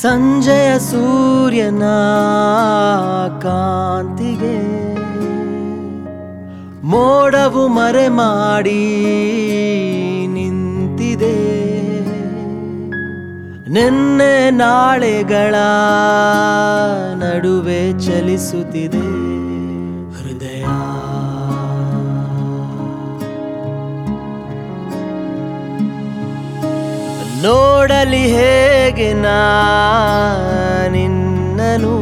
ಸಂಜೆಯ ಸೂರ್ಯನ ಕಾಂತಿಗೆ ಮೋಡವು ಮರೆ ಮಾಡಿ ನಿಂತಿದೆ ನಿನ್ನೆ ನಾಳೆಗಳ ನಡುವೆ ಚಲಿಸುತ್ತಿದೆ ಹೃದಯ ನೋಡಲಿ ಹೇಗೆ ನಿನ್ನನು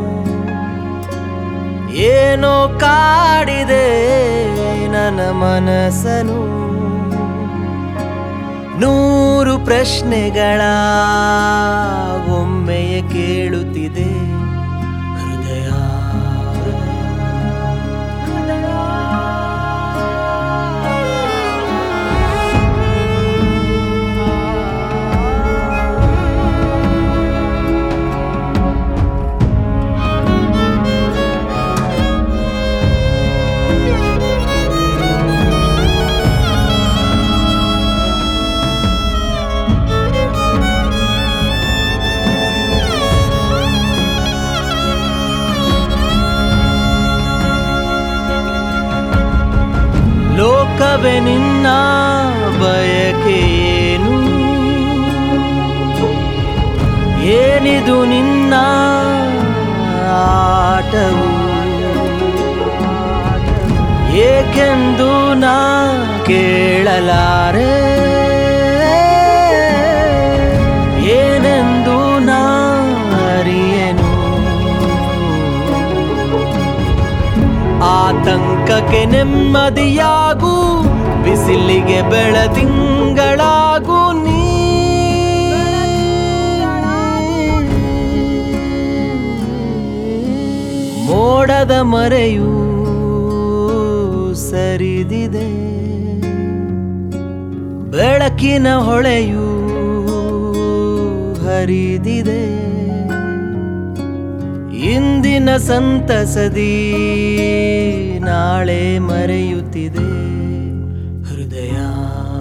ಏನೋ ಕಾಡಿದೆ ನನ್ನ ಮನಸ್ಸನು ನೂರು ಪ್ರಶ್ನೆಗಳ ಒಮ್ಮೆಯೇ ಕೇಳುತ್ತಿದೆ ಹೃದಯ ಲೋಕವೇ ನಿನ್ನ ಬಯಕೆಯೇನು ಏನಿದು ನಿನ್ನ ಆಟವು ಏಕೆಂದು ನಾ ಕೇಳಲಾರೆ ಏನೆಂದು ನಾ ಅರಿಯೆನು ಆತಂಕಕ್ಕೆ ನೆಮ್ಮದಿಯಾಗು ಬಿಸಿಲಿಗೆ ಬೆಳದಿಂಗಳಾಗು ನೀ ಮೋಡದ ಮರೆಯೂ ಸರಿದಿದೆ ಬೆಳಕಿನ ಹೊಳೆಯೂ ಹರಿದಿದೆ ಇಂದಿನ ಸಂತಸದಿ ನಾಳೆ ಮರೆಯುತ್ತಿದೆ ಹೃದಯ